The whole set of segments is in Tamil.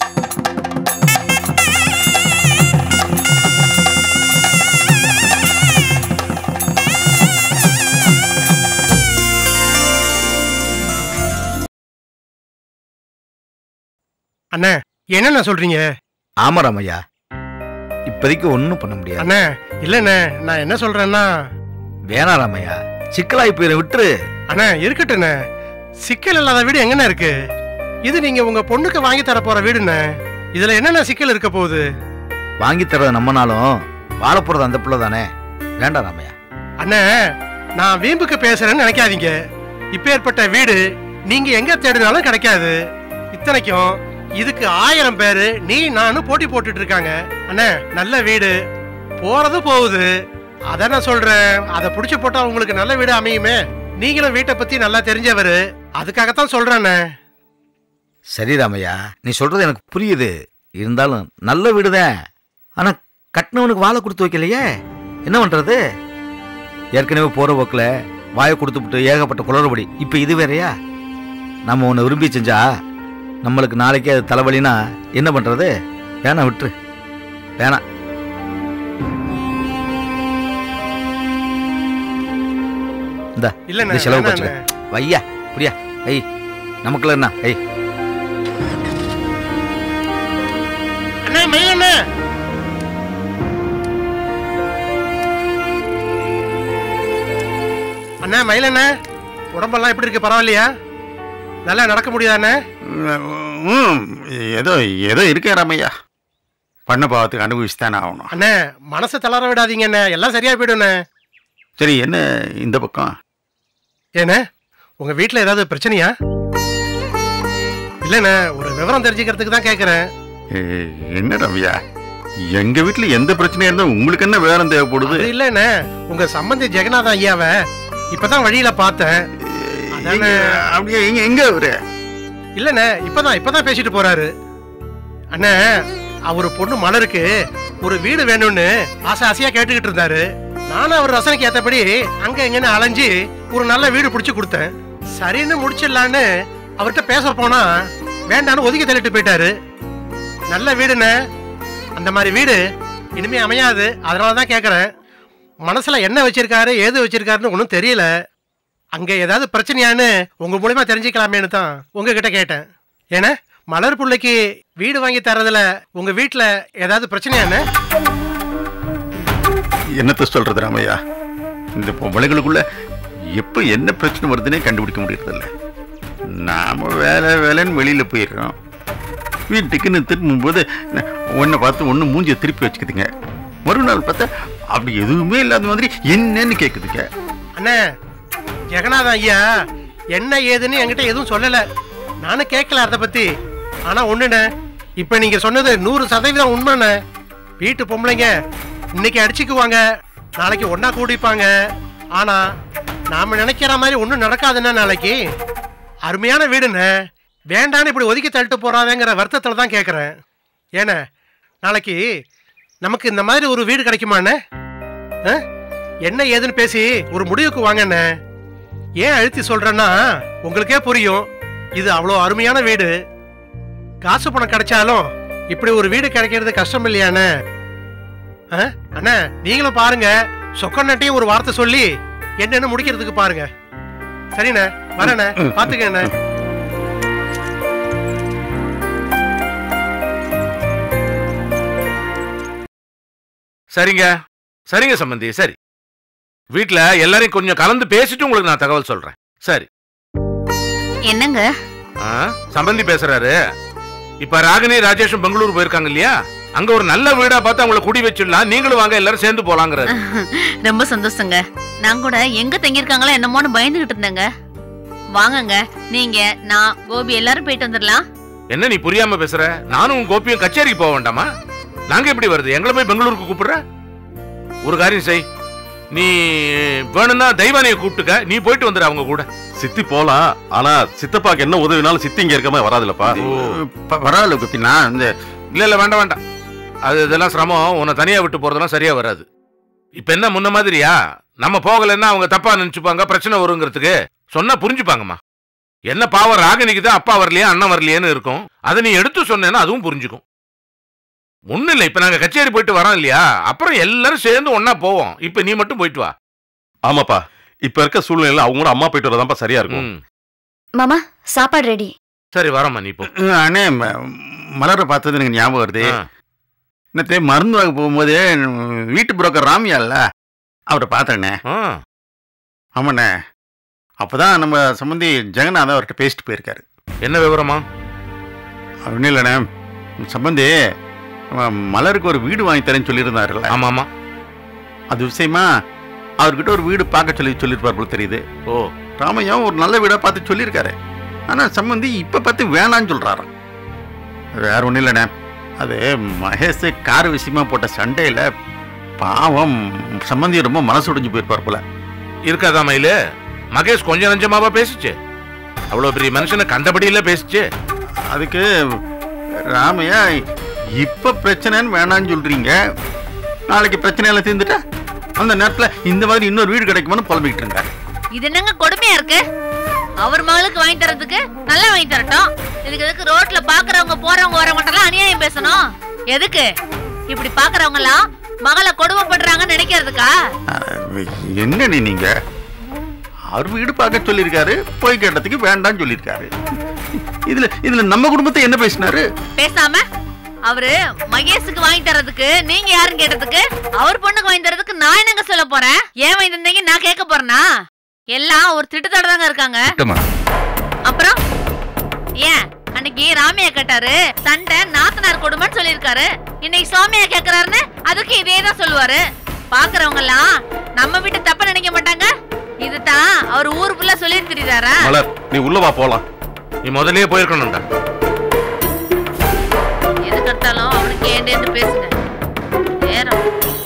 அண்ணே என்னண்ணே சொல்றீங்க ஆமா ராமையா இப்போதைக்கு ஒன்றும் பண்ண முடியாது அண்ணே இல்லண்ணே நான் என்ன சொல்றேன்னா வேணாம் ராமையா சிக்கலாகி போயிட விட்டுரு அண்ணா இருக்கட்டுண்ணே சிக்கல் இல்லாத வீடு எங்கண்ணே இருக்கு இது நீங்க உங்க பொண்ணுக்கு வாங்கி தர போற வீடுண்ணே இதுல என்னென்ன சிக்கல் இருக்க போகுது வாங்கி தரது நம்மனாலும் வாழ போறது அந்த பிள்ளை தானே வேண்டாம் ராமையா அண்ணே நான் வீம்புக்கு பேசுறேன்னு நினைக்காதீங்க இப்பேற்பட்ட வீடு நீங்க எங்க தேடினாலும் கிடைக்காது இத்தனைக்கும் இதுக்கு ஆயிரம் பேரு நீ நானும் போட்டி போட்டுட்டு இருக்காங்க அண்ணே நல்ல வீடு போறது போகுது அதான் நான் சொல்றேன் அதை புடிச்சு போட்டா உங்களுக்கு நல்ல வீடு அமையுமே நீங்களும் வீட்டை பத்தி நல்லா தெரிஞ்சவரு அதுக்காகத்தான் சொல்றேண்ணே சரி ராமையா நீ சொல்றது எனக்கு புரியுது இருந்தாலும் நல்ல வீடுதான் ஆனா கட்டினவனுக்கு வாழை கொடுத்து வைக்கலையே என்ன பண்றது ஏற்கனவே போற போக்கில் வாயை கொடுத்துவிட்டு ஏகப்பட்ட குளறுபடி இப்போ இது வேறயா நம்ம ஒன்று விரும்பி செஞ்சா நம்மளுக்கு நாளைக்கே அது தலைவலினா என்ன பண்றது வேணாம் விட்டுரு வேணாம் இந்த இல்லண்ணே இந்த செலவு வேணாண்ணே. வச்சுக்க வையா புரியா ஐ நமக்குள்ள என்ன ஐ அண்ணே மயிலண்ணே அண்ணா மயிலண்ணே உடம்பெல்லாம் எப்படி இருக்கு பரவாயில்லையா நல்லா நடக்க முடியாதாண்ணே ம் ஏதோ ஏதோ இருக்கேன் ராமையா பண்ண பாவத்துக்கு அனுபவிச்சு தானே ஆகணும் அண்ணே மனசை தளர விடாதீங்க அண்ணே எல்லாம் சரியா போயிடுண்ணே சரி என்ன இந்த பக்கம் ஏண்ணே உங்க வீட்ல ஏதாவது பிரச்சனையா இல்லண்ணே ஒரு விவரம் தெரிஞ்சுக்கிறதுக்கு தான் கேட்குறேன் ஏ, என்ன ரம்யா எங்க வீட்டுல எந்த பிரச்சனையா இருந்தா உங்களுக்கு என்ன வேறம் தேவைப்படுது அது இல்லண்ணே உங்க சம்பந்தி ஜெகநாதன் ஐயாவை இப்பதான் வழியில பார்த்தேன் அதானே. எங்க- அப்படியே எங்க எங்க அவரு இல்லண்ணே இப்பதான் இப்பதான் பேசிட்டு போறாரு அண்ணே அவர் பொண்ணு மலருக்கு ஒரு வீடு வேணும்னு ஆசை ஆசையா கேட்டுக்கிட்டு இருந்தாரு நானும் அவர் ரசனைக்கு ஏத்தபடி அங்க எங்கன்னு அலைஞ்சு ஒரு நல்ல வீடு பிடிச்சு கொடுத்தேன் சரின்னு முடிச்சிடலான்னு அவர்கிட்ட பேச போனா வேண்டான்னு ஒதுக்கி தள்ளிட்டு போயிட்டாரு நல்ல வீடுண்ணே அந்த மாதிரி வீடு இனிமே அமையாது அதனால தான் கேட்குறேன் மனசுல என்ன வச்சிருக்காரு ஏது வச்சிருக்காருன்னு ஒன்றும் தெரியல அங்க ஏதாவது பிரச்சனையான்னு உங்க மூலியமா தெரிஞ்சுக்கலாமேன்னு தான் உங்ககிட்ட கேட்டேன் ஏன்னா மலர் பிள்ளைக்கு வீடு வாங்கி தரதுல உங்க வீட்ல ஏதாவது பிரச்சனையான்னு என்னத்த சொல்றது ராமையா இந்த பொம்பளைகளுக்குள்ள எப்ப என்ன பிரச்சனை வருதுன்னே கண்டுபிடிக்க முடியறதில்ல நாம வேலை வேலைன்னு வெளியில போயிடுறோம் வீட்டுக்குன்னு திரும்பும்போது ஒன்றை பார்த்து ஒன்று மூஞ்சியை திருப்பி வச்சுக்குதுங்க மறுநாள் பார்த்தா அப்படி எதுவுமே இல்லாத மாதிரி என்னன்னு கேட்குதுங்க அண்ணே ஜெகநாதன் ஐயா என்ன ஏதுன்னு என்கிட்ட எதுவும் சொல்லல நானும் கேட்கல அதை பத்தி ஆனா ஒண்ணுண்ணே இப்ப நீங்க சொன்னது நூறு சதவீதம் உண்மைண்ணே வீட்டு பொம்பளைங்க இன்னைக்கு அடிச்சுக்குவாங்க நாளைக்கு ஒண்ணா கூடிப்பாங்க ஆனா நாம நினைக்கிற மாதிரி ஒண்ணும் நடக்காதுண்ணே நாளைக்கு அருமையான வீடுண்ணே வேண்டான்னு இப்படி ஒதுக்கி தள்ளிட்டு போறாதேங்கிற வருத்தத்துல தான் கேட்குறேன் ஏண்ணே நாளைக்கு நமக்கு இந்த மாதிரி ஒரு வீடு கிடைக்குமாண்ணே ஆ? என்ன ஏதுன்னு பேசி ஒரு முடிவுக்கு வாங்கண்ணே ஏன் அழுத்தி சொல்றேன்னா உங்களுக்கே புரியும் இது அவ்வளோ அருமையான வீடு காசு பணம் கிடைச்சாலும் இப்படி ஒரு வீடு கிடைக்கிறது கஷ்டம் இல்லையாண்ணே ஆ? அண்ணா நீங்களும் பாருங்க சொக்கண்ணட்டையும் ஒரு வார்த்தை சொல்லி என்னன்னு முடிக்கிறதுக்கு பாருங்க சரிண்ணே வரேண்ணே பாத்துக்கண்ணே சரிங்க சரிங்க சம்பந்தி சரி வீட்ல எல்லாரையும் கொஞ்சம் கலந்து பேசிட்டு உங்களுக்கு நான் தகவல் சொல்றேன் சரி என்னங்க ஆ, சம்பந்தி பேசுறாரு இப்ப ராகினி ராஜேஷும் பெங்களூர் போயிருக்காங்க இல்லையா அங்க ஒரு நல்ல வீடா பார்த்து அவங்கள குடி வச்சிடலாம் நீங்களும் வாங்க எல்லாரும் சேர்ந்து போலாங்கிறாரு ரொம்ப சந்தோஷங்க நான் கூட எங்க தங்கியிருக்காங்களோ என்னமோன்னு பயந்துகிட்டு இருந்தேங்க வாங்கங்க நீங்க நான் கோபி எல்லாரும் போயிட்டு வந்துடலாம் என்ன நீ புரியாம பேசுற நானும் உன் கோபியும் கச்சேரிக்கு போக வேண்டாமா நாங்க எப்படி வருது எங்களை போய் பெங்களூருக்கு கூப்பிடுற ஒரு காரியம் செய் நீ வேணும்னா தெய்வானியை கூப்பிட்டுக்க நீ போயிட்டு வந்துடு அவங்க கூட சித்தி போலாம் ஆனா சித்தப்பாக்கு என்ன உதவினாலும் சித்தி இங்க இருக்க மாதிரி வராதுல்லப்பா ப- பரவாயில்ல குத்தி நான் இந்த இல்ல இல்ல வேண்டாம் வேண்டாம் அது இதெல்லாம் சிரமம் உன்னை தனியா விட்டு போறதெல்லாம் சரியா வராது இப்ப என்ன முன்ன மாதிரியா நம்ம போகலைன்னா அவங்க தப்பா நினைச்சுப்பாங்க பிரச்சனை வருங்கிறதுக்கு சொன்னா புரிஞ்சுப்பாங்கம்மா என்ன பாவம் ராகினிக்கு தான் அப்பா வரலையா அண்ணன் வரலையேன்னு இருக்கும் அதை நீ எடுத்து சொன்னேன்னா அதுவும் புரிஞ்சுக்கும் ஒண்ணும் இல்லை இப்ப நாங்க கச்சேரி போயிட்டு வரோம் இல்லையா அப்புறம் எல்லாரும் சேர்ந்து ஒண்ணா போவோம் இப்ப நீ மட்டும் போயிட்டு வா ஆமாப்பா இப்ப இருக்க சூழ்நிலையில அவங்க கூட அம்மா போயிட்டு வரதான்ப்பா சரியா இருக்கும் ம். மாமா சாப்பாடு ரெடி சரி வரம்மா நீ போ அண்ணே ம- மலரை பார்த்தது எனக்கு ஞாபகம் வருது ஆ. நேற்று மருந்து வாங்க போகும்போது வீட்டு புரோக்கர் ராமியா இல்ல அவரை பார்த்தேண்ணே ஆ, ஆமாண்ணே அப்பதான் நம்ம சம்பந்தி ஜெகநாதன் அவர்கிட்ட பேசிட்டு போயிருக்காரு என்ன விவரமா ஒன்றும் இல்லைண்ணே சம்பந்தி அவன் மலருக்கு ஒரு வீடு வாங்கி தரேன்னு சொல்லியிருந்தாருல்ல ஆமா ஆமா அது விஷயமா அவர்கிட்ட ஒரு வீடு பார்க்க சொல்லி சொல்லியிருப்பார் போல தெரியுது ஓ ராமையாவும் ஒரு நல்ல வீடாக பார்த்து சொல்லியிருக்காரு ஆனால் சம்பந்தி இப்போ பார்த்து வேணான்னு சொல்கிறாராம் வேற ஒன்றும் இல்லைண்ணே அது மகேஷ் கார் விஷயமா போட்ட சண்டையில் பாவம் சம்பந்தி ரொம்ப மனசு உடைஞ்சு போயிருப்பார் போல இருக்காதா மயிலு மகேஷ் கொஞ்சம் நஞ்சமாவா பேசுச்சு அவ்வளவு பெரிய மனுஷனை கண்டபடியில பேசுச்சு அதுக்கு ராமையா இப்போ பிரச்சனைன்னு வேணான்னு சொல்கிறீங்க நாளைக்கு பிரச்சனையெல்லாம் தீர்ந்துட்டா அந்த நேரத்தில் இந்த மாதிரி இன்னொரு வீடு கிடைக்குமான்னு புலம்பிக்கிட்டு இருந்தார் இது என்னங்க கொடுமையா இருக்கு அவர் மகளுக்கு வாங்கி தரதுக்கு நல்லா வாங்கி தரட்டும் இதுக்கு எதுக்கு ரோட்ல பாக்குறவங்க போறவங்க வரவங்க எல்லாம் அநியாயம் பேசணும் எதுக்கு இப்படி பாக்குறவங்க எல்லாம் மகளை கொடுமைப்படுறாங்கன்னு நினைக்கிறதுக்கா என்ன நீ நீங்க அவர் வீடு பார்க்க சொல்லியிருக்காரு போய் கேட்டதுக்கு வேண்டாம்னு சொல்லியிருக்காரு இதுல இதுல நம்ம குடும்பத்தை என்ன பேசினாரு பேசாம அவரு மகேஷுக்கு வாங்கி தரதுக்கு நீங்க யாருன்னு கேட்டதுக்கு அவர் பொண்ணுக்கு வாங்கி தரதுக்கு நான் என்னங்க சொல்ல போறேன் ஏன் வாங்கி தந்தீங்க நான் கேட்க போறேனா எல்லாம் ஒரு திட்டத்தோட தாங்க இருக்காங்க அப்புறம் ஏன் அன்னைக்கு ராமையா கேட்டாரு சண்டை நாத்தனார் கொடுமைன்னு சொல்லியிருக்காரு இன்னைக்கு சோமியா கேக்குறாருன்னு அதுக்கு இதே தான் சொல்லுவாரு பாக்குறவங்க எல்லாம் நம்ம வீட்டு தப்ப நினைக்க மாட்டாங்க இதுதான் அவர் ஊர் ஃபுல்லா சொல்லிட்டு திரியாரா மலர் நீ உள்ள வா போலாம் நீ முதல்லயே போயிருக்கணும்டா எதுக்கு எடுத்தாலும் அவனுக்கு ஏண்டேன்னு பேசுங்க நேரம்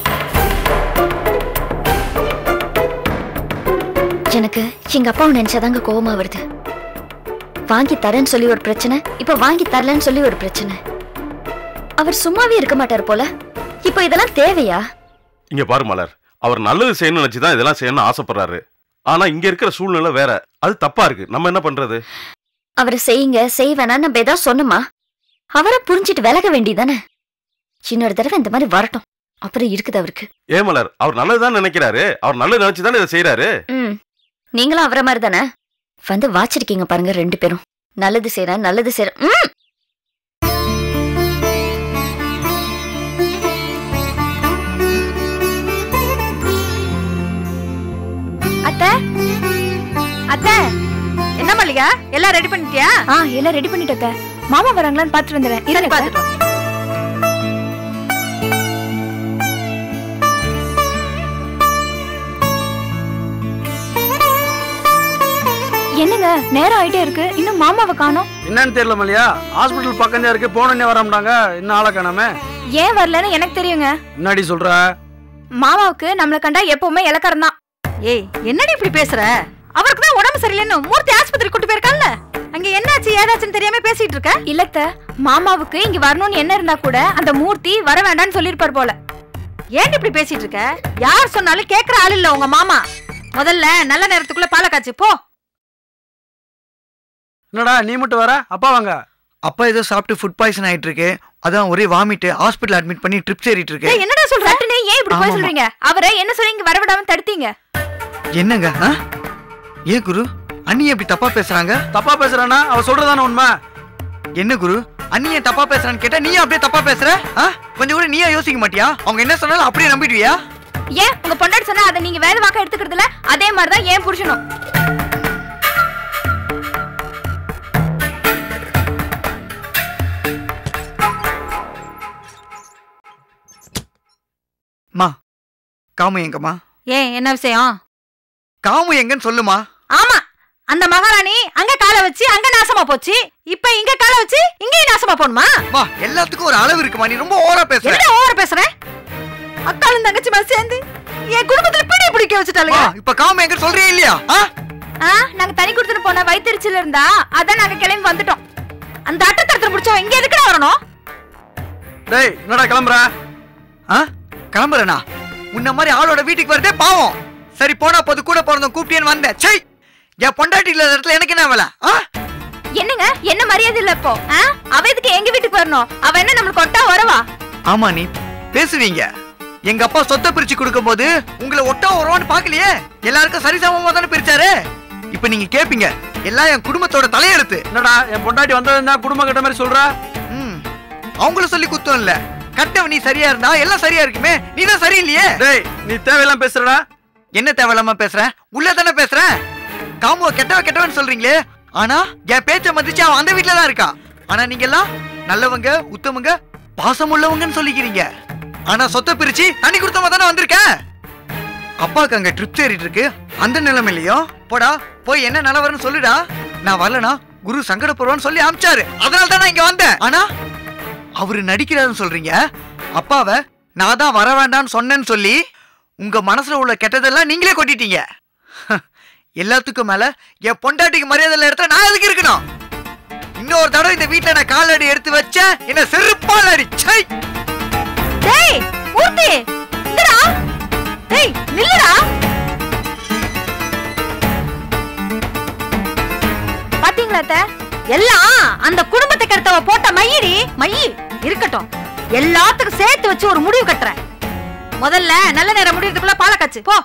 எனக்கு எங்க அப்பாவை நினைச்சாதாங்க கோவமா வருது வாங்கி தரேன்னு சொல்லி ஒரு பிரச்சனை இப்ப வாங்கி தரலன்னு சொல்லி ஒரு பிரச்சனை அவர் சும்மாவே இருக்க மாட்டார் போல இப்போ இதெல்லாம் தேவையா இங்க பாரு மலர் அவர் நல்லது செய்யணும்னு நினைச்சு தான் இதெல்லாம் செய்யணும்னு ஆசைப்படுறாரு ஆனா இங்க இருக்கிற சூழ்நிலை வேற அது தப்பா இருக்கு நம்ம என்ன பண்றது அவரை செய்யுங்க செய் வேணாம் நம்ம ஏதாவது சொன்னோமா அவரை புரிஞ்சிட்டு விலக வேண்டியதானே இன்னொரு தடவை இந்த மாதிரி வரட்டும் அப்புறம் இருக்குது அவருக்கு ஏ மலர் அவர் நல்லதுதான் நினைக்கிறாரு அவர் நல்லது நினைச்சு தானே இதை செய்யறாரு ம் நீங்களும் அவரை மாதிரி தானே வந்து வாச்சிருக்கீங்க பாருங்க ரெண்டு பேரும் நல்லது செய்யறேன் நல்லது செய்யறேன் ம் அத்தை அத்தை என்ன மல்லிகா எல்லாம் ரெடி பண்ணிட்டியா ஆ எல்லாம் ரெடி பண்ணிட்டேன் அத்தை. மாமா வராங்களான்னு பார்த்துட்டு வந்துடுறேன் சரி இருங்க அத்தை. பாத்துட்டு வா. என்னங்க நேரம் ஆயிட்டே இருக்கு இன்னும் மாமாவை காணோம் என்னன்னு தெரியல மல்லியா ஹாஸ்பிட்டல் பக்கம் தான் இருக்கு போனே வராமட்டாங்க இன்னும் ஆளை காணாம ஏன் வரலன்னு எனக்கு தெரியுங்க முன்னாடி சொல்ற மாமாவுக்கு நம்மள கண்டா எப்பவுமே இலக்காரம் தான் ஏய் என்னடி இப்படி பேசுற அவருக்கு தான் உடம்பு சரியில்லைன்னு மூர்த்தி ஆஸ்பத்திரி கூட்டு போயிருக்கான்ல அங்க என்னாச்சு ஏதாச்சுன்னு தெரியாம பேசிட்டு இருக்க இல்லத்த மாமாவுக்கு இங்க வரணும்னு என்ன இருந்தா கூட அந்த மூர்த்தி வர வேண்டாம்னு சொல்லிருப்பார் போல ஏன் இப்படி பேசிட்டு இருக்க யார் சொன்னாலும் கேக்குற ஆள் இல்ல உங்க மாமா முதல்ல நல்ல நேரத்துக்குள்ள பாலை காய்ச்சு போ என்னடா நீ மட்டும் வர அப்பா வாங்க அப்பா ஏதோ சாப்பிட்டு ஃபுட் பாய்சன் ஆயிட்டு இருக்கு அதான் ஒரே வாமிட்டு ஹாஸ்பிட்டல் அட்மிட் பண்ணி ட்ரிப்ஸ் ஏறிட்டு இருக்கு ஏய், என்னடா சொல்ற சட்டுனே ஏன் இப்படி போய் ஆமாமா. சொல்றீங்க அவரை என்ன சொல்லி இங்க வர விடாம தடுத்தீங்க என்னங்க ஆ? ஏன் குரு அண்ணி எப்படி தப்பா பேசுறாங்க தப்பா பேசுறானா அவ சொல்றதானே உண்மை என்ன குரு அண்ணி ஏன் தப்பா பேசுறான்னு கேட்டா நீ அப்படியே தப்பா பேசுற ஆ? கொஞ்சம் கூட நீயா யோசிக்க மாட்டியா அவங்க என்ன சொன்னாலும் அப்படியே நம்பிடுவியா ஏன் உங்க பொண்டாட்டி சொன்னா அதை நீங்க வேலை வாக்க எடுத்துக்கிறது இல்ல அதே மாதிரிதான் ஏன் புருஷனும் மா காமு எங்கம்மா ஏன் என்ன விஷயம் காமு எங்கன்னு சொல்லுமா ஆமா அந்த மகாராணி அங்க காலை வச்சு அங்க நாசமா போச்சு இப்ப இங்க காலை வச்சு இங்கேயும் நாசமா போணுமா மா எல்லாத்துக்கும் ஒரு அளவு இருக்குமா நீ ரொம்ப ஓவரா பேசுற என்ன ஓவர பேசுற அக்காலும் தங்கச்சிமா சேர்ந்து என் குடும்பத்துல பிடி பிடிக்க வச்சுட்டாளுங்க மா, இப்ப காமு எங்க சொல்றீங்க இல்லையா ஆ? ஆ நாங்க தனி கொடுத்துட்டு போன வயிற்றுச்சல் இருந்தா அதான் நாங்க கிளம்பி வந்துட்டோம் அந்த அட்டத்தரத்துல முடிச்சவன் இங்க எதுக்குடா வரணும் டேய் என்னடா கிளம்புற ஆ? கிளம்புறேனா உன்ன மாதிரி ஆளோட வீட்டுக்கு வரதே பாவம் சரி போனா போது கூட பிறந்தோம் கூப்பிட்டேன்னு வந்தேன் சை என் பொண்டாட்டி இல்லாத இடத்துல எனக்கு என்ன வேலை ஆ? என்னங்க என்ன மரியாதை இல்ல இப்போ ஆ? அவ எதுக்கு எங்க வீட்டுக்கு வரணும் அவ என்ன நம்மளுக்கு கொட்டா வரவா ஆமா நீ பேசுவீங்க எங்க அப்பா சொத்தை பிரிச்சு கொடுக்கும்போது உங்களை ஒட்டா வருவான்னு பாக்கலையே எல்லாருக்கும் சரிசமமா தானே பிரிச்சாரு இப்ப நீங்க கேப்பீங்க எல்லாம் என் குடும்பத்தோட தலையெழுத்து என்னடா என் பொண்டாட்டி வந்ததுன்னா குடும்பம் கட்ட மாதிரி சொல்ற ம் அவங்கள சொல்லி குத்தம் இல்ல கட்டவ நீ சரியா இருந்தா எல்லாம் சரியா இருக்குமே நீ தான் சரியில்லையே டேய் நீ தேவையெல்லாம் பேசுறடா என்ன தேவையில்லாம பேசுற உள்ள தானே பேசுற காமுவ கெட்டவ கெட்டவன்னு சொல்றீங்களே ஆனா என் பேச்ச மதிச்சு அவன் அந்த வீட்ல தான் இருக்கா ஆனா நீங்க எல்லாம் நல்லவங்க உத்தமங்க பாசம் உள்ளவங்கன்னு சொல்லிக்கிறீங்க ஆனா சொத்தை பிரிச்சு தண்ணி கொடுத்தவங்க தானே வந்திருக்க அப்பாவுக்கு அங்க ட்ரிப் ஏறிட்டு இருக்கு அந்த நிலைமையிலயும் போடா போய் என்ன நிலவரன்னு சொல்லுடா நான் வரலனா குரு சங்கடப்படுவான்னு சொல்லி அமிச்சாரு அதனால தான் நான் இங்க வந்தேன் ஆனா அவரு நடிக்கிறாருன்னு சொல்றீங்க அப்பாவை நான் தான் வர வேண்டாம்னு சொன்னேன்னு சொல்லி உங்க மனசுல உள்ள கெட்டதெல்லாம் நீங்களே கொட்டிட்டீங்க எல்லாத்துக்கும் மேல என் பொண்டாட்டிக்கு மரியாதை இல்ல இடத்துல நான் எதுக்கு இருக்கணும் இன்னொரு தடவை இந்த வீட்ல நான் காலடி எடுத்து வச்சேன் என்ன செருப்பால் அடி சை டேய் மூர்த்தி இங்கடா டேய் நில்லுடா பாத்தீங்களா அத்தை? எல்லாம் அந்த குடும்பத்தை கெடுத்தவ போட்ட மையடி மையி இருக்கட்டும் எல்லாத்துக்கும் சேர்த்து வச்சு ஒரு முடிவு கட்டுறேன் முதல்ல நல்ல நேரம் முடியறதுக்குள்ள பாலை காய்ச்சு போ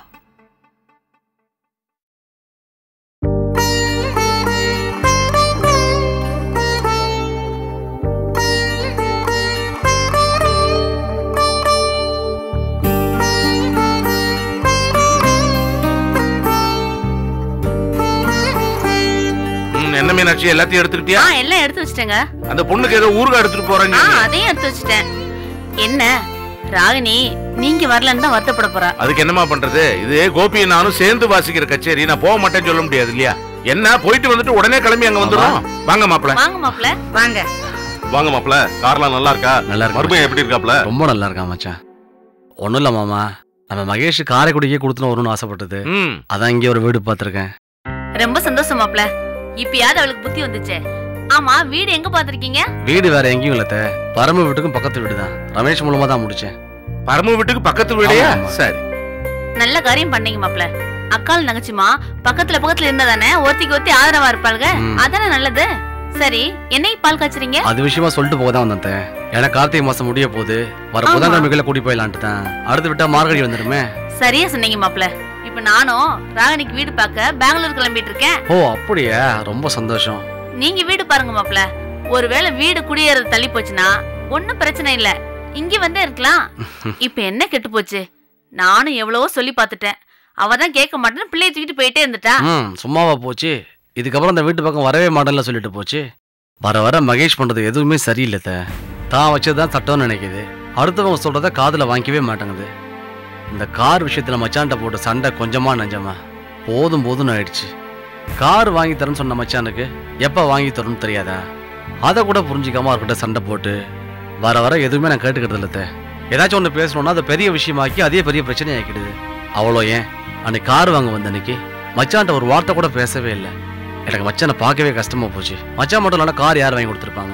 ம், என்ன மீனாட்சி எல்லாத்தையும் எடுத்துக்கிட்டியா ஆ எல்லாம் எடுத்து வச்சிட்டேங்க அந்த பொண்ணுக்கு ஏதோ ஊருகா எடுத்துட்டு போறேன்னு ஆ சொன்னியே. அதையும் எடுத்து வச்சிட்டேன் என்ன ராகினி நீங்க வரலன்னு தான் வருத்தப்பட போறா அதுக்கு என்னமா பண்றது இது கோபி நானும் சேர்ந்து வாசிக்கிற கச்சேரி நான் போக மாட்டேன்னு சொல்ல முடியாது இல்லையா என்ன போயிட்டு வந்துட்டு உடனே கிளம்பி அங்க வந்துடும் வாங்க மாப்பிள வாங்க மாப்ள வாங்க வாங்க மாப்ள கார்லாம் நல்லா இருக்கா நல்லா இருக்கு மறுபடியும் எப்படி இருக்காப்ல ரொம்ப நல்லா இருக்கான் மச்சான் ஒன்றும் இல்லை மாமா நம்ம மகேஷ் காரைக்குடிக்கே கொடுத்துன்னு வரணும்னு ஆசைப்பட்டது ம் அதான் இங்கே ஒரு வீடு பார்த்துருக்கேன் ரொம்ப சந்தோஷம் மாப்ள இப்பயாவது அவளுக்கு புத்தி வந்துச்சே ஆமா வீடு எங்க பாத்திருக்கீங்க வீடு வேற எங்கேயும் இல்லத்த பரம வீட்டுக்கும் பக்கத்து வீடு தான் ரமேஷ் மூலமா தான் முடிச்சேன் பரம வீட்டுக்கு பக்கத்து வீடையா ஆமா, ஆமா. சரி நல்ல காரியம் பண்ணீங்க மாப்ள அக்கால் தங்கச்சிமா பக்கத்துல பக்கத்துல இருந்தா தானே ஒருத்திக்கு ஒருத்தி ஆதரவா இருப்பாளுங்க ம். அதானே நல்லது சரி என்னை பால் காய்ச்சறீங்க அது விஷயமா சொல்லிட்டு போக தான் வந்தேன் அத்தை. எனக்கு கார்த்திகை மாசம் முடிய போகுது வர ஆமா. புதன்கிழமைக்குள்ள கூட்டி போயிடலான்ட்டு தான் அடுத்து விட்டா மார்கழி வந்துடுமே சரியா சொன்னீங்க மாப்ள இப்ப நானும் ராகினிக்கு வீடு பார்க்க பெங்களூர் கிளம்பிட்டு இருக்கேன் ஓ அப்படியா ரொம்ப சந்தோஷம் நீங்க வீடு பாருங்க மாப்ள ஒருவேளை வீடு குடியேறது தள்ளி போச்சுன்னா ஒண்ணும் பிரச்சனை இல்ல இங்க வந்தே இருக்கலாம் இப்ப என்ன கெட்டு போச்சு நானும் எவ்வளவோ சொல்லி பார்த்துட்டேன் அவ தான் கேட்க மாட்டேன்னு பிள்ளைய தூக்கிட்டு போயிட்டே இருந்துட்டா ம் சும்மாவா போச்சு இதுக்கப்புறம் அந்த வீட்டு பக்கம் வரவே மாட்டேன்ல சொல்லிட்டு போச்சு வர வர மகேஷ் பண்றது எதுவுமே சரியில்லை அத்தை. தான் வச்சதுதான் சட்டம்னு நினைக்குது அடுத்தவங்க சொல்றத காதுல வாங்கிக்கவே மாட்டேங்குது இந்த கார் விஷயத்துல மச்சான்ட்ட போட்ட சண்டை கொஞ்சமா நஞ்சமா போதும் போதும்னு ஆயிடுச்சு கார் வாங்கி தரேன்னு சொன்ன மச்சானுக்கு எப்ப வாங்கி தரணும்னு தெரியாதா அதை கூட புரிஞ்சிக்காம அவர்கிட்ட சண்டை போட்டு வர வர எதுவுமே நான் கேட்டுக்கிறது இல்லை அத்தை. ஏதாச்சும் ஒன்று பேசணும்னா அதை பெரிய விஷயமாக்கி அதே பெரிய பிரச்சனை ஆக்கிடுது அவ்வளோ ஏன் அன்னைக்கு கார் வாங்க வந்த அன்னைக்கு மச்சான்ட்ட ஒரு வார்த்தை கூட பேசவே இல்லை எனக்கு மச்சானை பார்க்கவே கஷ்டமா போச்சு மச்சான் மட்டும் இல்லைனா கார் யார் வாங்கி கொடுத்துருப்பாங்க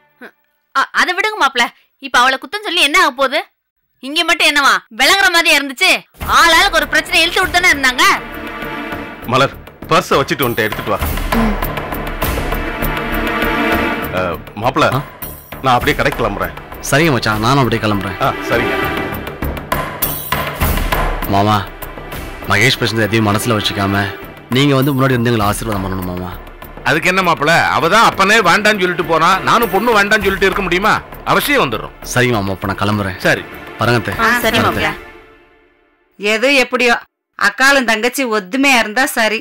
அ- அதை விடுங்க மாப்ள இப்ப அவளை குத்தம் சொல்லி என்ன ஆக போகுது இங்க மட்டும் என்னவா விளங்குற மாதிரி இருந்துச்சு ஆள் ஆளுக்கு ஒரு பிரச்சனை இழுத்து விட்டு தானே இருந்தாங்க மலர் பர்ஸை வச்சுட்டு வந்துட்டு எடுத்துட்டு வா அஹ், மாப்ள ஆ? நான் அப்படியே கடைக்கு கிளம்புறேன் சரிங்க மச்சான் நானும் அப்படியே கிளம்புறேன் ஆ சரிங்க மாமா மகேஷ் பேசுனது எதையும் மனசுல வச்சுக்காம நீங்க வந்து முன்னாடி இருந்து எங்களை ஆசீர்வாதம் பண்ணணும் மாமா அதுக்கு என்ன மாப்பிள அவ தான் அப்பனே வேண்டான்னு சொல்லிட்டு போனா நானும் பொண்ணு வேண்டான்னு சொல்லிட்டு இருக்க முடியுமா அவசியம் வந்துடும் சரிங்க மாமா அப்ப நான் கிளம்புறேன் சரி பாருங்க அத்தை. ஆ, சரி வரேன் மாப்ள எது எப்படியோ அக்காலும் தங்கச்சி ஒத்துமையா இருந்தா சரி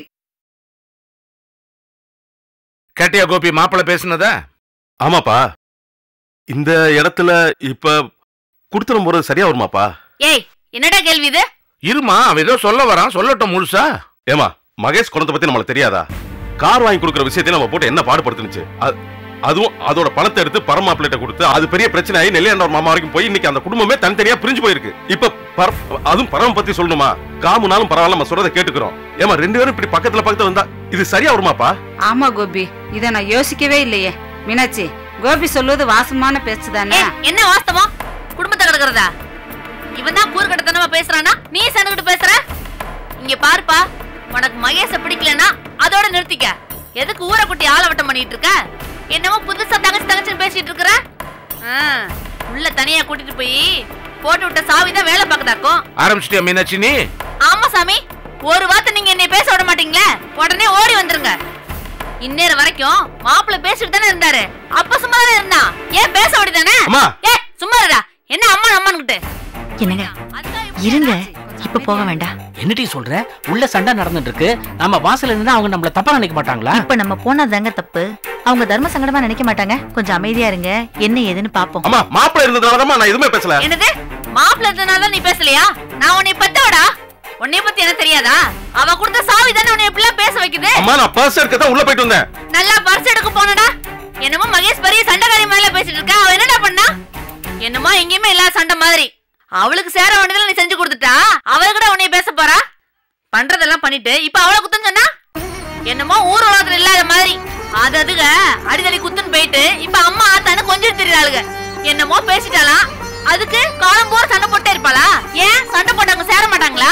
கேட்டியா கோபி மாப்பிள பேசுனத ஆமாப்பா இந்த இடத்துல இப்ப கொடுத்துரும் போறது சரியா வருமாப்பா ஏய் என்னடா கேள்வி இது இருமா அவன் ஏதோ சொல்ல வரான் சொல்லட்டும் முழுசா ஏமா மகேஷ் குணத்தை பத்தி நம்மளுக்கு தெரியாதா கார் வாங்கி கொடுக்குற விஷயத்தையும் நம்ம போட்டு என்ன பாடுபடுத்துனுச்சு அ- அதுவும் அதோட பணத்தை எடுத்து பரமாப்பிள்ளைட்ட கொடுத்து அது பெரிய பிரச்சனை ஆகி நெல்லையாண்டவர் மாமா வரைக்கும் போய் இன்னைக்கு அந்த குடும்பமே தனித்தனியா பிரிஞ்சு போயிருக்கு இப்ப பர- அதுவும் பரம பத்தி சொல்லணுமா காமுனாலும் பரவாயில்ல நம்ம சொல்றதை கேட்டுக்கிறோம் ஏமா ரெண்டு பேரும் இப்படி பக்கத்துல பக்கத்துல வந்தா இது சரியா வருமாப்பா ஆமா கோபி இத நான் யோசிக்கவே இல்லையே மீனாட்சி கோபி சொல்லுவது வாசமான பேச்சு தானே ஏய், என்ன வாஸ்தவம் குடும்பத்தை கிடக்குறதா இவன் தான் கூறுகட்டத்தனமா பேசுறானா நீ சனுகிட்டு பேசுற இங்க பாருப்பா உனக்கு மகேஷ பிடிக்கலனா அதோட நிறுத்திக்க எதுக்கு ஊரை குட்டி ஆளவட்டம் பண்ணிட்டு இருக்க என்னமோ புதுசா தங்கச்சி தங்கச்சின்னு பேசிட்டு இருக்கிற ஆ, உள்ள தனியா கூட்டிட்டு போய் போட்டு விட்ட சாவி தான் வேலை பார்க்கதாக்கும் ஆரம்பிச்சிட்டியா மீனாட்சி நீ ஆமா சாமி ஒரு வார்த்தை நீங்க என்னை பேச விட மாட்டீங்களே உடனே ஓடி வந்துருங்க இந்நேரம் வரைக்கும் மாப்பிள்ளை பேசிட்டு தானே இருந்தாரு அப்ப சும்மா தானே இருந்தான் ஏன் பேச விடுதானே அம்மா. ஏ சும்மா இருடா என்ன அம்மா அம்மான்னுகிட்டு என்னங்க இருங்க இப்ப போக வேண்டாம் என்னடி சொல்ற உள்ள சண்டை நடந்துட்டு இருக்கு நம்ம வாசல்ல இருந்தா அவங்க நம்மள தப்பா நினைக்க மாட்டாங்களா இப்ப நம்ம போனதாங்க தப்பு அவங்க தர்ம சங்கடமா நினைக்க மாட்டாங்க கொஞ்சம் அமைதியா இருங்க என்ன ஏதுன்னு பாப்போம் அம்மா மாப்பிள்ளை இருந்ததுனாலதான் நான் எதுவுமே பேசல என்னது மாப்பிள்ளை இருந்தனால நீ பேசலையா நான் உன்னை பத்தவடா உன்னைய பத்தி என்ன தெரியாதா அவ கொடுத்த சாவி தானே உன்னை எப்படிலாம் பேச வைக்குது அம்மா நான் பர்ஸ் எடுக்க தான் உள்ள போயிட்டு வந்தேன் நல்லா பர்ஸ் எடுக்க போனடா என்னமோ மகேஷ் பெரிய சண்டைக்காரி மேல பேசிட்டு இருக்க அவ என்னடா பண்ணா என்னமோ எங்கேயுமே இல்லாத சண்டை மாதிரி அவளுக்கு சேர வேண்டியதுல நீ செஞ்சு கொடுத்துட்டா அவ கூட உன்னைய பேச போறா பண்றதெல்லாம் பண்ணிட்டு இப்ப அவளை குத்தம் சொன்னா என்னமோ ஊர் உலகத்துல இல்லாத மாதிரி அது அதுக அடிதடி குத்துன்னு போயிட்டு இப்ப அம்மா ஆத்தான்னு கொஞ்சம் தெரியாளுங்க என்னமோ பேசிட்டாலாம் அதுக்கு காலம் போற சண்டை போட்டே இருப்பாளா ஏன் சண்டை போட்டவங்க சேர மாட்டாங்களா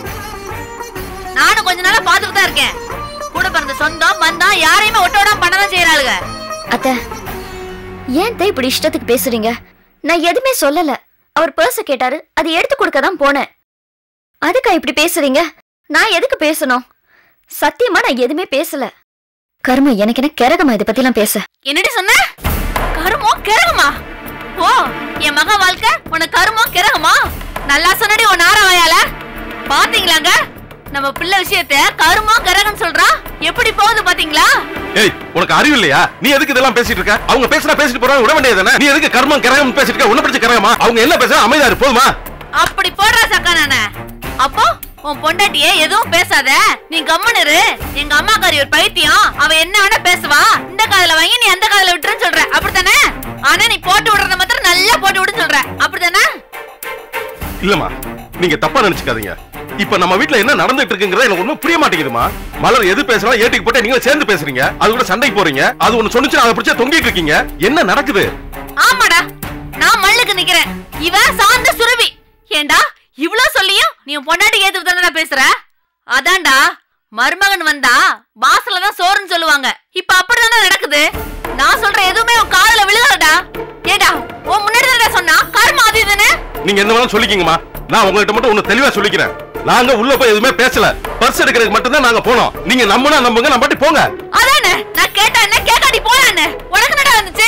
நானும் கொஞ்ச நாளா பாத்துட்டு தான் இருக்கேன் கூட பிறந்த சொந்தம் பந்தம் யாரையுமே ஒட்ட விடாம பண்ணதான் செய்யறாளுங்க அத்த ஏன் தே இப்படி இஷ்டத்துக்கு பேசுறீங்க நான் எதுவுமே சொல்லல அவர் பர்ஸ கேட்டாரு அது எடுத்து கொடுக்க தான் போனேன் அதுக்கா இப்படி பேசுறீங்க நான் எதுக்கு பேசணும் சத்தியமா நான் எதுவுமே பேசல கர்ம எனக்கு என்ன கிறகமா இதை பத்திலாம் பேச என்னடி சொன்ன கருமோ கிரகமா ஓ என் மக வாழ்க்கை உனக்கு கருமோ கிரகமா நல்லா சொன்னடி உன் நார வாயால பாத்தீங்களாங்க நம்ம பிள்ளை விஷயத்த கருமோ கிரகம் சொல்றான் எப்படி போகுது பாத்தீங்களா ஏய் உனக்கு அறிவு இல்லையா நீ எதுக்கு இதெல்லாம் பேசிட்டு இருக்க அவங்க பேசினா பேசிட்டு போறாங்க விட வேண்டியது நீ எதுக்கு கர்மம் கரகம் பேசிட்டு இருக்க உன்ன பிடிச்ச கரகமா அவங்க என்ன பேசுறா அமைதியா இரு போதுமா அப்படி போடுறா சக்கா நானே அப்போ உன் பொண்டாட்டியே எதுவும் பேசாத நீ கம்மன் இரு எங்க அம்மாக்காரி ஒரு பைத்தியம் அவ என்ன வேணா பேசுவா இந்த காதுல வாங்கி நீ அந்த காதுல விட்டுருன்னு சொல்ற அப்படித்தானே ஆனா நீ போட்டு விடுறத மாத்திரம் நல்லா போட்டு விடுன்னு சொல்ற அப்படித்தானே இல்லம்மா நீங்க தப்பா நினைச்சுக்காதீங்க இப்ப நம்ம வீட்ல என்ன நடந்துட்டு இருக்குங்கிறது எனக்கு ஒண்ணும் புரிய மாட்டேங்குதுமா மலர் எது பேசுறா ஏட்டிக்கு போட்டு நீங்க சேர்ந்து பேசுறீங்க அது கூட சண்டைக்கு போறீங்க அது ஒண்ணு சொன்னுச்சு அதை பிடிச்சா தொங்கிட்டு இருக்கீங்க என்ன நடக்குது ஆமாடா நான் மல்லுக்கு நிக்கிறேன் இவ சாந்த சுரபி ஏண்டா இவ்ளோ சொல்லியும் நீ உன் பொண்டாட்டி ஏத்து தானடா பேசுற அதான்டா மருமகன் வந்தா வாசல்ல தான் சோறுன்னு சொல்லுவாங்க இப்ப அப்படிதானே நடக்குது நான் சொல்ற எதுவுமே உன் காதுல விழுகலடா ஏண்டா உன் முன்னாடி தானடா சொன்னா கர்ம அது இதுன்னு நீங்க என்ன வேணாலும் சொல்லிக்கீங்கம்மா நான் உங்ககிட்ட மட்டும் ஒண்ணு தெளிவா சொல்லிக்கிறேன் நாங்க உள்ள போய் எதுவுமே பேசல பர்ஸ் எடுக்கிறதுக்கு மட்டும் தான் நாங்க போனோம் நீங்க நம்புனா நம்புங்க நம்ம பாட்டி போங்க அதானே நான் கேட்டா என்ன கேட்காடி போலான்னு உனக்கு என்னடா வந்துச்சு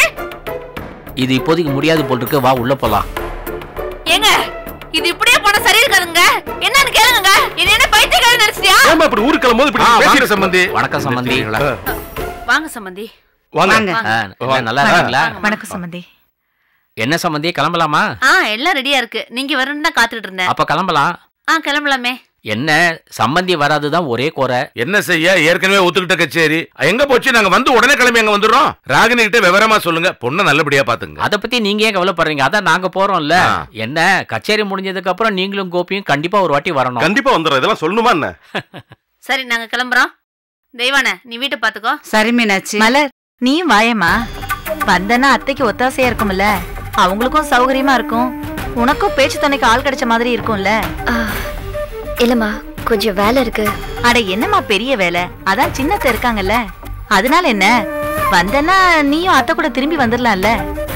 இது இப்போதைக்கு முடியாது போல் இருக்கு வா உள்ள போலாம் ஏங்க இது இப்படியே போனா சரி இருக்காதுங்க என்னன்னு கேளுங்க இது என்ன பைத்தியக்காரன் நினைச்சியா ஏமா இப்படி ஊருக்கு கிளம்பும்போது இப்படி ஆ, வாங்க பேசிட்டு சம்பந்தி. வணக்கம் சம்பந்தி வாங்க சம்பந்தி வாங்க ஆ, என்ன, நல்லா இருக்கீங்களா வணக்கம் சம்பந்தி என்ன சம்பந்தி கிளம்பலாமா ஆ எல்லாம் ரெடியா இருக்கு நீங்க வரணும்னு தான் காத்துட்டு இருந்தேன் அப்ப கிளம்பலாம் ஆ கிளம்பலாமே என்ன சம்பந்தி வராதுதான் ஒரே குறை என்ன செய்ய ஏற்கனவே ஒத்துக்கிட்ட கச்சேரி எங்க போச்சு நாங்க வந்து உடனே கிளம்பி அங்க வந்துடுறோம் ராகினி கிட்ட விவரமா சொல்லுங்க பொண்ணை நல்லபடியா பாத்துங்க அத பத்தி நீங்க ஏன் கவலைப்படுறீங்க அதான் நாங்க போறோம்ல என்ன கச்சேரி முடிஞ்சதுக்கு அப்புறம் நீங்களும் கோபியும் கண்டிப்பா ஒரு வாட்டி வரணும் கண்டிப்பா வந்துடுறோம் இதெல்லாம் சொல்லணுமா என்ன சரி நாங்க கிளம்புறோம் தெய்வானே நீ வீட்டை பாத்துக்கோ சரி மீனாட்சி மலர் நீயும் வாயேம்மா வந்தனா அத்தைக்கு ஒத்தாசையா இருக்கும்ல அவங்களுக்கும் சௌகரியமா இருக்கும் உனக்கும் பேச்சு துணைக்கு ஆள் கிடைச்ச மாதிரி இருக்கும்ல இல்லம்மா கொஞ்சம் வேலை இருக்கு அட என்னம்மா பெரிய வேலை அதான் சின்னத்தை இருக்காங்கல்ல அதனால என்ன வந்தனா நீயும் அத்தை கூட திரும்பி வந்துடலாம்ல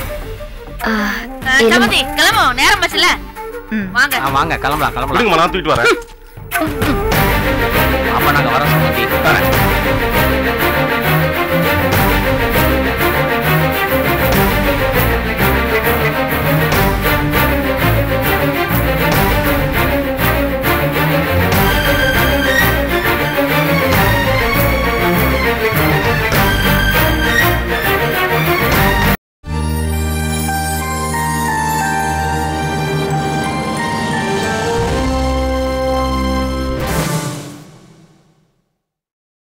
அஹ், சமந்தி கிளம்பும் நேரம் பஸ்ல வாங்க ஆ, வாங்க கிளம்பலாம் கிளம்பலாம் விடுங்கம்மா நான் தூக்கிட்டு வரேன் அப்ப நாங்க வரோம் சம்பந்தி